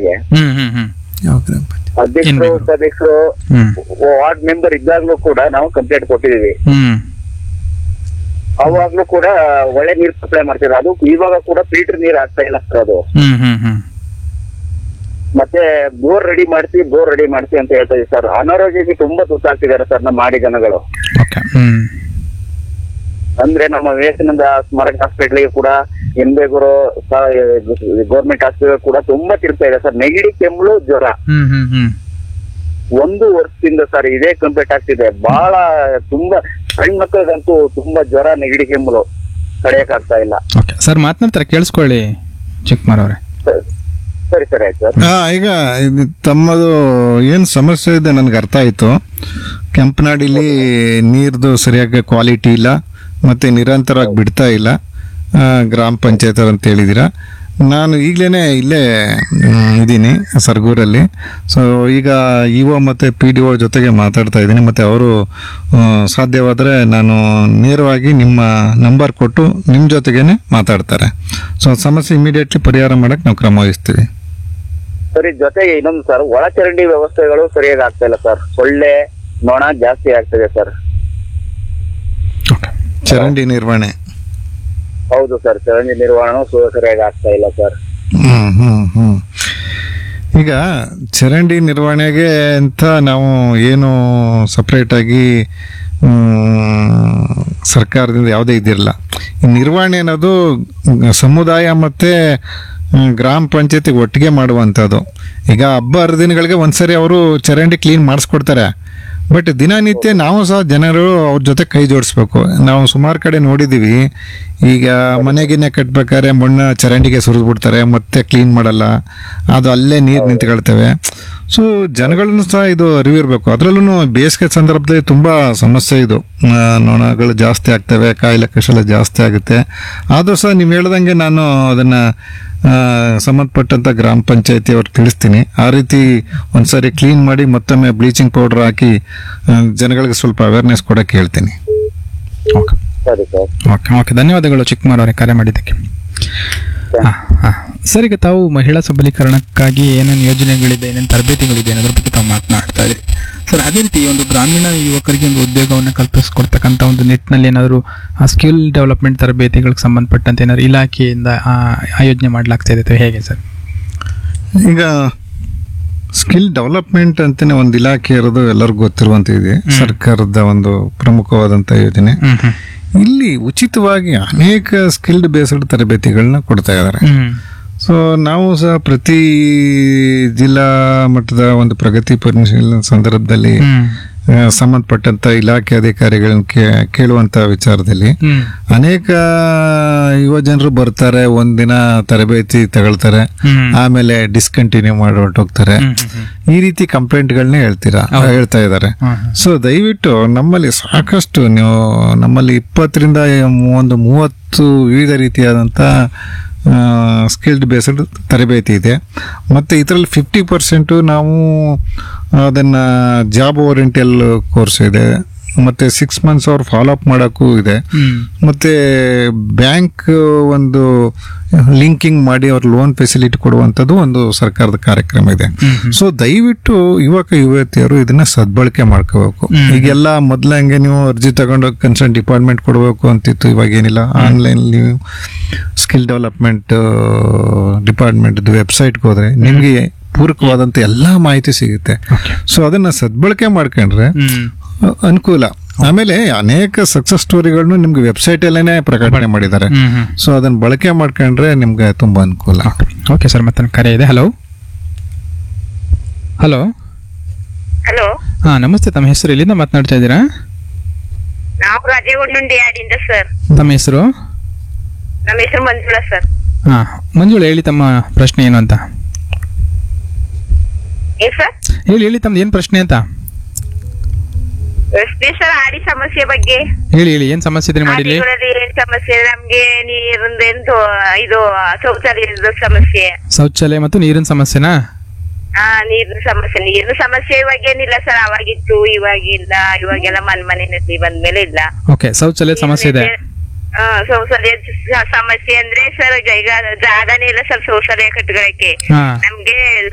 ಪಂಚಾಯತಿಗೆ ಹ್ಮ್ ಹ್ಮ್ ಹ್ಮ್ ಯಾವ ಗ್ರಾಮ ಪಂಚಾಯತ್ ಅಧ್ಯಕ್ಷರು ಏನ್ಬೇಕು? ಉಪಾಧ್ಯಕ್ಷರು ಹ್ಮ್ ವಾರ್ಡ್ ಮೆಂಬರ್ ಇದ್ದಾಗ್ಲೂ ಕೂಡ ನಾವು ಕಂಪ್ಲೇಂಟ್ ಕೊಟ್ಟಿದೀವಿ ಹ್ಮ್ ಅವಾಗ್ಲೂ ಕೂಡ ಒಳ್ಳೆ ನೀರ್ ಸಪ್ಲೈ ಮಾಡ್ತಿದ್ರು ಅದು ಇವಾಗ ಕೂಡ ಫಿಲ್ಟರ್ ನೀರ್ ಆಗ್ತಾ ಇಲ್ಲ ಸರ್ ಅದು ಹ್ಮ್ ಹ್ಮ್ ಹ್ಮ್ ಮತ್ತೆ ಬೋರ್ ರೆಡಿ ಮಾಡ್ಸಿ ಬೋರ್ ರೆಡಿ ಮಾಡ್ಸಿ ಅಂತ ಹೇಳ್ತಾ ಇದ್ದೀವಿ ಸರ್ ಅನಾರೋಗ್ಯಕ್ಕೆ ತುಂಬಾ ತುತ್ತಾಗ್ತಿದ್ದಾರೆ ಸರ್ ನಮ್ಮ ಮಾಡಿ ಜನಗಳು ಓಕೆ ಹ್ಮ್ ಅಂದ್ರೆ ನಮ್ಮ ವಿವೇಕಾನಂದ ಸ್ಮಾರಕ ಹಾಸ್ಪಿಟ್ಲಿಗೆ ಕೂಡ ಎನ್ಬೇಗೂರು ಗೌರ್ಮೆಂಟ್ ಹಾಸ್ಪಿಟಲ್ ಕೂಡ ತುಂಬಾ ತಿರ್ತಾ ಇದೆ ಸರ್ ನೆಗಡಿ ಕೆಮ್ಮಳು ಜ್ವರ ಹ್ಮ್ ಹ್ಮ್ ಹ್ಮ್ ಒಂದು ವರ್ಷದಿಂದ ಸರ್ ಇದೇ ಕಂಪ್ಲೀಟ್ ಆಗ್ತಿದೆ ಬಹಳ ತುಂಬಾ ಸಣ್ಣ ಮಕ್ಕಳಿಗಂತೂ ತುಂಬಾ ಜ್ವರ ನೆಗಡಿ ಕೆಮ್ಮಲು ತಡೆಯಕ್ ಆಗ್ತಾ ಇಲ್ಲ ಓಕೆ ಸರ್ ಮಾತನಾಡ್ತಾರೆ ಕೇಳಿಸ್ಕೊಳ್ಳಿ ಚಿಕ್ಕಮಾರ್ ಅವರೇ ಸರಿ ಸರಿ ಆಯ್ತು ಸರ್ ಹಾ ಈಗ ಇದು ತಮ್ಮದು ಏನು ಸಮಸ್ಯೆ ಇದೆ ನನಗೆ ಅರ್ಥ ಆಯ್ತು ಕೆಂಪನಾಡಿಲಿ ನೀರ್ದು ಸರಿಯಾಗಿ ಕ್ವಾಲಿಟಿ ಇಲ್ಲ ಮತ್ತೆ ನಿರಂತರವಾಗಿ ಬಿಡ್ತಾ ಇಲ್ಲ ಆ, ಗ್ರಾಮ ಪಂಚಾಯತ್ ಅಂತ ಹೇಳಿದ್ದೀರಾ ನಾನು ಈಗಲೇ ಇಲ್ಲೇ ಇದ್ದೀನಿ ಸರ್ಗೂರಲ್ಲಿ ಸೊ ಈಗ ಇ ಒ ಮತ್ತು ಪಿ ಡಿ ಒ ಜೊತೆಗೆ ಮಾತಾಡ್ತಾ ಇದ್ದೀನಿ ಮತ್ತು ಅವರು ಸಾಧ್ಯವಾದರೆ ನಾನು ನೇರವಾಗಿ ನಿಮ್ಮ ನಂಬರ್ ಕೊಟ್ಟು ನಿಮ್ಮ ಜೊತೆಗೇನೆ ಮಾತಾಡ್ತಾರೆ ಸೊ ಸಮಸ್ಯೆ ಇಮಿಡಿಯೇಟ್ಲಿ ಪರಿಹಾರ ಮಾಡೋಕ್ಕೆ ನಾವು ಕ್ರಮ ವಹಿಸ್ತೀವಿ ಸರಿ ಜೊತೆಗೆ ಇನ್ನೊಂದು ಸರ್ ಒಳಚರಂಡಿ ವ್ಯವಸ್ಥೆಗಳು ಸರಿಯಾಗಿ ಆಗ್ತಾ ಇಲ್ಲ ಸರ್ ಸೊಳ್ಳೆ ನೊಣ ಜಾಸ್ತಿ ಆಗ್ತಿದೆ ಸರ್ ಓಕೆ ಚರಂಡಿ ನಿರ್ವಹಣೆ ಹೌದು ಸರ್ ಚರಂಡಿ ನಿರ್ವಹಣೆ ಸರಿಯಾಗಿ ಆಗ್ತಾ ಇಲ್ಲ ಸರ್ ಹ್ಮ್ ಹ್ಮ್ ಹ್ಮ್ ಈಗ ಚರಂಡಿ ನಿರ್ವಹಣೆಗೆ ಅಂತ ನಾವು ಏನು ಸಪ್ರೇಟ್ ಆಗಿ ಮ್, ಸರ್ಕಾರದಿಂದ ಯಾವುದೇ ಇದಿರಲ್ಲ ಈ ನಿರ್ವಹಣೆ ಅನ್ನೋದು ಸಮುದಾಯ ಮತ್ತೆ ಮ್, ಗ್ರಾಮ ಪಂಚಾಯತಿಗೆ ಒಟ್ಟಿಗೆ ಮಾಡುವಂಥದ್ದು ಈಗ ಹಬ್ಬ ಹರಿದಿನಗಳಿಗೆ ಒಂದ್ಸರಿ ಅವರು ಚರಂಡಿ ಕ್ಲೀನ್ ಮಾಡಿಸ್ಕೊಡ್ತಾರೆ ಬಟ್ ದಿನನಿತ್ಯ ನಾವು ಸಹ ಜನರು ಅವ್ರ ಜೊತೆ ಕೈ ಜೋಡಿಸ್ಬೇಕು ನಾವು ಸುಮಾರು ಕಡೆ ನೋಡಿದ್ದೀವಿ ಈಗ ಮನೆಗಿನ್ನೆ ಕಟ್ಬೇಕಾದ್ರೆ ಮಣ್ಣು ಚರಂಡಿಗೆ ಸುರಿದ್ಬಿಡ್ತಾರೆ ಮತ್ತೆ ಕ್ಲೀನ್ ಮಾಡಲ್ಲ ಅದು ಅಲ್ಲೇ ನೀರು ನಿಂತ್ಕೊಳ್ತವೆ ಸೊ ಜನಗಳನ್ನು ಸಹ ಇದು ಅರಿವಿರಬೇಕು ಅದರಲ್ಲೂ ಬೇಸಿಗೆ ಸಂದರ್ಭದಲ್ಲಿ ತುಂಬ ಸಮಸ್ಯೆ ಇದು ಆ, ನೊಣಗಳು ಜಾಸ್ತಿ ಆಗ್ತವೆ ಕಾಯಿಲೆ ಕಷಲ ಜಾಸ್ತಿ ಆಗುತ್ತೆ ಆದರೂ ಸಹ ನೀವು ಹೇಳ್ದಂಗೆ ನಾನು ಅದನ್ನು ಸಂಬಂಧಪಟ್ಟಂಥ ಗ್ರಾಮ ಪಂಚಾಯತಿ ಅವ್ರಿಗೆ ತಿಳಿಸ್ತೀನಿ ಆ ರೀತಿ ಒಂದ್ಸರಿ ಕ್ಲೀನ್ ಮಾಡಿ ಮತ್ತೊಮ್ಮೆ ಬ್ಲೀಚಿಂಗ್ ಪೌಡರ್ ಹಾಕಿ ಆ, ಜನಗಳಿಗೆ ಸ್ವಲ್ಪ ಅವೇರ್ನೆಸ್ ಕೊಡೋಕ್ಕೆ ಹೇಳ್ತೀನಿ ಓಕೆ ಸರಿ ಸರ್ ಓಕೆ ಓಕೆ ಧನ್ಯವಾದಗಳು ಚಿಕ್ಕಮಾರ್ ಅವರೇ ಕರೆ ಮಾಡಿದ್ದಕ್ಕೆ ಹಾಂ ಹಾಂ ಸರ್ ಈಗ ತಾವು ಮಹಿಳಾ ಸಬಲೀಕರಣಕ್ಕಾಗಿ ಏನೇನು ಯೋಜನೆಗಳಿದೆ ಏನೇನು ತರಬೇತಿಗಳಿದೆ ಅನ್ನೋದ್ರ ಬಗ್ಗೆ ತಾವು ಮಾತನಾಡ್ತಾ ಇದ್ದೀರಿ ಸರ್ ಅದೇ ರೀತಿ ಒಂದು ಗ್ರಾಮೀಣ ಯುವಕರಿಗೆ ಒಂದು ಉದ್ಯೋಗವನ್ನು ಕಲ್ಪಿಸ್ಕೊಡ್ತಕ್ಕಂಥ ಒಂದು ನಿಟ್ಟಿನಲ್ಲಿ ಏನಾದರೂ ಸ್ಕಿಲ್ ಡೆವಲಪ್ಮೆಂಟ್ ತರಬೇತಿಗಳಿಗೆ ಸಂಬಂಧಪಟ್ಟಂತೆ ಏನಾದ್ರು ಇಲಾಖೆಯಿಂದ ಆ, ಆಯೋಜನೆ ಮಾಡಲಾಗ್ತಾ ಇದೆ ಅಥವಾ ಹೇಗೆ ಸರ್ ಈಗ ಸ್ಕಿಲ್ ಡೆವಲಪ್ಮೆಂಟ್ ಅಂತಾನೆ ಒಂದು ಇಲಾಖೆ ಇರೋದು ಎಲ್ಲರಿಗೂ ಗೊತ್ತಿರುವಂತ ಇದೆ ಸರ್ಕಾರದ ಒಂದು ಪ್ರಮುಖವಾದಂಥ ಯೋಜನೆ ಹ್ಮ್ ಹ್ಮ್ ಇಲ್ಲಿ ಉಚಿತವಾಗಿ ಅನೇಕ ಸ್ಕಿಲ್ಡ್ ಬೇಸ್ಡ್ ತರಬೇತಿಗಳನ್ನ ಕೊಡ್ತಾ ಇದ್ದಾರೆ ಹ್ಮ್ ಸೊ ನಾವು ಸಹ ಪ್ರತಿ ಜಿಲ್ಲಾ ಮಟ್ಟದ ಒಂದು ಪ್ರಗತಿ ಪರಿಶೀಲನೆ ಸಂದರ್ಭದಲ್ಲಿ ಹ್ಮ್ ಆ, ಸಂಬಂಧಪಟ್ಟಂತ ಇಲಾಖೆ ಅಧಿಕಾರಿಗಳನ್ನ ಕೇ- ಕೇಳುವಂತ ವಿಚಾರದಲ್ಲಿ ಹ್ಮ್ ಅನೇಕ ಯುವ ಜನರು ಬರ್ತಾರೆ ಒಂದಿನ ತರಬೇತಿ ತಗೊಳ್ತಾರೆ ಹ್ಮ್ ಆಮೇಲೆ ಡಿಸ್ಕಂಟಿನ್ಯೂ ಮಾಡಿ ಹೊರಟೋಗ್ತಾರೆ ಹ್ಮ್ ಹ್ಮ್ ಈ ರೀತಿ ಕಂಪ್ಲೇಂಟ್ಗಳನ್ನೇ ಹೇಳ್ತೀರಾ ಹೇಳ್ತಾ ಇದ್ದಾರೆ ಹ್ಮ್ ಹ್ಮ್ ಸೊ ದಯವಿಟ್ಟು ನಮ್ಮಲ್ಲಿ ಸಾಕಷ್ಟು ನೀವು ನಮ್ಮಲ್ಲಿ ಇಪ್ಪತ್ತರಿಂದ ಒಂದು ಮೂವತ್ತು ವಿವಿಧ ರೀತಿಯಾದಂಥ ಸ್ಕಿಲ್ಡ್ ಬೇಸ್ಡ್ ತರಬೇತಿ ಇದೆ ಮತ್ತು ಇದರಲ್ಲಿ ಫಿಫ್ಟಿ ಪರ್ಸೆಂಟು ನಾವು ಅದನ್ನು ಜಾಬ್ ಓರಿಯೆಂಟಲ್ ಕೋರ್ಸ್ ಇದೆ ಮತ್ತು ಸಿಕ್ಸ್ ಮಂತ್ಸ್ ಅವ್ರು ಫಾಲೋ ಅಪ್ ಮಾಡೋಕ್ಕೂ ಇದೆ ಹ್ಮ್ ಮತ್ತೆ ಬ್ಯಾಂಕ್ ಒಂದು ಲಿಂಕಿಂಗ್ ಮಾಡಿ ಅವ್ರ ಲೋನ್ ಫೆಸಿಲಿಟಿ ಕೊಡುವಂಥದ್ದು ಒಂದು ಸರ್ಕಾರದ ಕಾರ್ಯಕ್ರಮ ಇದೆ ಸೊ ದಯವಿಟ್ಟು ಯುವಕ ಯುವತಿಯರು ಇದನ್ನ ಸದ್ಬಳಕೆ ಮಾಡ್ಕೋಬೇಕು ಈಗೆಲ್ಲ ಮೊದ್ಲಂಗೆ ನೀವು ಅರ್ಜಿ ತಗೊಂಡು ಕನ್ಸರ್ನ್ ಡಿಪಾರ್ಟ್ಮೆಂಟ್ ಕೊಡಬೇಕು ಅಂತಿತ್ತು ಇವಾಗ ಏನಿಲ್ಲ ಆನ್ಲೈನ್ ನೀವು ಸ್ಕಿಲ್ ಡೆವಲಪ್ಮೆಂಟ್ ಡಿಪಾರ್ಟ್ಮೆಂಟ್ ವೆಬ್ಸೈಟ್ಗೆ ಹೋದ್ರೆ ನಿಮಗೆ ಪೂರಕವಾದಂಥ ಎಲ್ಲ ಮಾಹಿತಿ ಸಿಗುತ್ತೆ ಸೊ ಅದನ್ನ ಸದ್ಬಳಕೆ ಮಾಡ್ಕೊಂಡ್ರೆ ಹ್ಮ್ ಅ- ಅನುಕೂಲ ಆಮೇಲೆ ಅನೇಕ ಸಕ್ಸಸ್ ಸ್ಟೋರಿಗಳನ್ನು ನಿಮ್ಗೆ ವೆಬ್ಸೈಟ್ ಅಲ್ಲೇನೆ ಪ್ರಕಟಣೆ ಮಾಡಿದ್ದಾರೆ ಹ್ಮ್ ಹ್ಮ್ ಸೊ ಅದನ್ನ ಬಳಕೆ ಮಾಡ್ಕೊಂಡ್ರೆ ನಿಮ್ಗೆ ತುಂಬಾ ಅನುಕೂಲ ಓಕೆ ಸರ್ ಮತ್ತೆ ಕರೆ ಇದೆ ಹಲೋ ಹಲೋ ಹಲೋ ಹಾಂ ನಮಸ್ತೆ ತಮ್ಮ ಹೆಸರು ಎಲ್ಲಿಂದ ಮಾತನಾಡ್ತಾ ಇದ್ದೀರಾ ನಾವು ರಾಜೇಗುಂಡುಂಡಿ ಯಾಡಿಂದ ಸರ್ ತಮ್ಮ ಹೆಸರು ನಮ್ಮ ಹೆಸರು ಮಂಜುಳಾ ಸರ್ ಹಾಂ ಮಂಜುಳ ಹೇಳಿ ತಮ್ಮ ಪ್ರಶ್ನೆ ಏನು ಅಂತ ಏನ್ ಸರ್ ಹೇಳಿ ಹೇಳಿ ತಮ್ದು ಏನು ಪ್ರಶ್ನೆ ಅಂತ ರಸ್ತೆ ಸರ್ ಆಡಿ ಸಮಸ್ಯೆ ಬಗ್ಗೆ ಹೇಳಿ ಹೇಳಿ ಏನು ಸಮಸ್ಯೆ ಇದ್ರೆ ಮಾಡಿಲಿ ಆಡಿಗಳಲ್ಲಿ ಏನ್ ಸಮಸ್ಯೆ ನಮ್ಗೆ ನೀರಿಂದೇನು ಇದು ಶೌಚಾಲಯದ ಸಮಸ್ಯೆ ಶೌಚಾಲಯ ಮತ್ತು ನೀರಿನ ಸಮಸ್ಯೆನಾ ಹಾ ನೀರಿನ ಸಮಸ್ಯೆ ನೀರಿನ ಸಮಸ್ಯೆ ಇವಾಗ ಏನಿಲ್ಲ ಸರ್ ಅವಾಗಿತ್ತು ಇವಾಗಿಲ್ಲ ಇವಾಗೆಲ್ಲ ಮನ್ ಮನೆಯಲ್ಲಿ ಬಂದ್ಮೇಲೆ ಇಲ್ಲ ಓಕೆ ಶೌಚಾಲಯದ ಸಮಸ್ಯೆ ಇದೆ ಹಾ ಶೌಚಾಲಯ ಸಮಸ್ಯೆ ಅಂದ್ರೆ ಸರ್ ಈಗ ಜಾಗನೇ ಇಲ್ಲ ಸರ್ ಶೌಚಾಲಯ ಕಟ್ಕೊಳಕ್ಕೆ ಹಾಂ ನಮ್ಗೆ